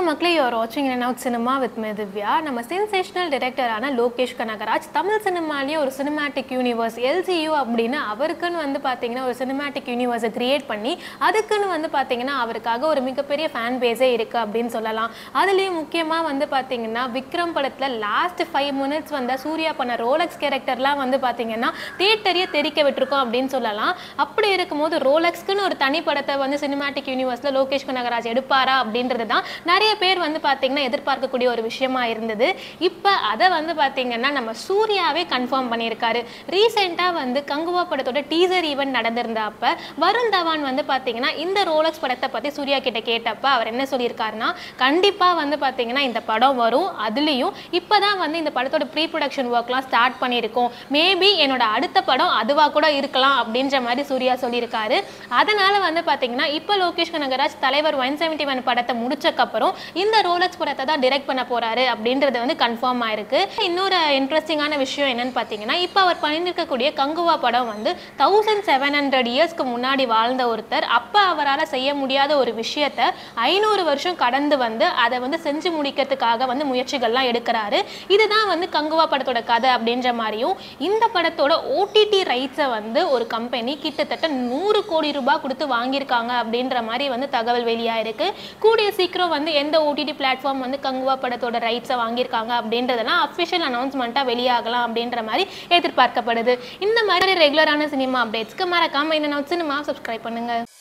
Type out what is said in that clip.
மக்களே யூஆர் வாட்சிங் in out cinema with me Divya நம்ம சென்சேஷனல் டைரக்டரான லோகேஷ் கனகராஜ் தமிழ் சினிமாலேயே ஒரு சினிமேட்டிக் யூனிவர்ஸ் எல்சியூ அப்படின்னு அவருக்குன்னு வந்து பார்த்தீங்கன்னா ஒரு சினிமேட்டிக் யூனிவர்ஸை கிரியேட் பண்ணி அதுக்குன்னு வந்து பார்த்தீங்கன்னா அவருக்காக ஒரு மிகப்பெரிய ஃபேன் பேஸே இருக்குது அப்படின்னு சொல்லலாம் அதுலேயும் முக்கியமாக வந்து பார்த்தீங்கன்னா விக்ரம் படத்தில் லாஸ்ட் ஃபைவ் மினிட்ஸ் வந்த சூர்யா பண்ண ரோலக்ஸ் கேரக்டர்லாம் வந்து பார்த்தீங்கன்னா தேட்டரையே தெரிக்க விட்டுருக்கோம் அப்படின்னு சொல்லலாம் அப்படி இருக்கும்போது ரோலக்ஸ்க்குன்னு ஒரு தனி படத்தை வந்து சினிமேட்டிக் யூனிவர்ஸில் லோகேஷ் கனகராஜ் எடுப்பாரா அப்படின்றது தான் நிறைய பேர் வந்து பார்த்தீங்கன்னா எதிர்பார்க்கக்கூடிய ஒரு விஷயமா இருந்தது இப்போ அதை வந்து பார்த்தீங்கன்னா நம்ம சூர்யாவே கன்ஃபார்ம் பண்ணியிருக்காரு ரீசெண்டாக வந்து கங்குவா படத்தோட டீசர் ஈவெண்ட் நடந்திருந்தப்ப வருண் தவான் வந்து பார்த்தீங்கன்னா இந்த ரோலக்ஸ் படத்தை பற்றி சூர்யா கிட்ட கேட்டப்ப அவர் என்ன சொல்லியிருக்காருன்னா கண்டிப்பாக வந்து பார்த்தீங்கன்னா இந்த படம் வரும் அதுலேயும் இப்போ தான் வந்து இந்த படத்தோட ப்ரீ ப்ரொடக்ஷன் ஒர்க்லாம் ஸ்டார்ட் பண்ணியிருக்கோம் மேபி என்னோட அடுத்த படம் அதுவாக கூட இருக்கலாம் அப்படின்ற மாதிரி சூர்யா சொல்லியிருக்காரு அதனால வந்து பார்த்தீங்கன்னா இப்போ லோகேஷ் கனகராஜ் தலைவர் ஒன் செவன்டி ஒன் படத்தை முடிச்சக்கப்புறம் இந்த ரோலக்ஸ் படத்தை தான் டிரெக்ட் பண்ண போறாரு அப்படின்றது வந்து கன்ஃபார்ம் ஆயிருக்கு இன்னொரு இன்ட்ரெஸ்டிங்கான விஷயம் என்னன்னு பார்த்தீங்கன்னா இப்போ அவர் பண்ணியிருக்கக்கூடிய கங்குவா படம் வந்து தௌசண்ட் செவன் ஹண்ட்ரட் இயர்ஸ்க்கு முன்னாடி வாழ்ந்த ஒருத்தர் அப்போ அவரால் செய்ய முடியாத ஒரு விஷயத்த ஐநூறு வருஷம் கடந்து வந்து அதை வந்து செஞ்சு முடிக்கிறதுக்காக வந்து முயற்சிகள்லாம் எடுக்கிறாரு இதுதான் வந்து கங்குவா படத்தோட கதை அப்படின்ற மாதிரியும் இந்த படத்தோட ஓடிடி ரைட்ஸை வந்து ஒரு கம்பெனி கிட்டத்தட்ட நூறு கோடி ரூபாய் கொடுத்து வாங்கியிருக்காங்க அப்படின்ற மாதிரி வந்து தகவல் வெளியாயிருக்கு கூடிய சீக்கிரம் வந்து எந்த ஓடிடி பிளாட்ஃபார்ம் வந்து கங்குவா படத்தோட ரைட்ஸை வாங்கியிருக்காங்க அப்படின்றதெல்லாம் அஃபிஷியல் அனௌன்ஸ்மெண்ட்டாக வெளியாகலாம் அப்படின்ற மாதிரி எதிர்பார்க்கப்படுது இந்த மாதிரி ரெகுலரான சினிமா அப்டேட்ஸ்க்கு மறக்காம இந்த சினிமா சப்ஸ்கிரைப் பண்ணுங்க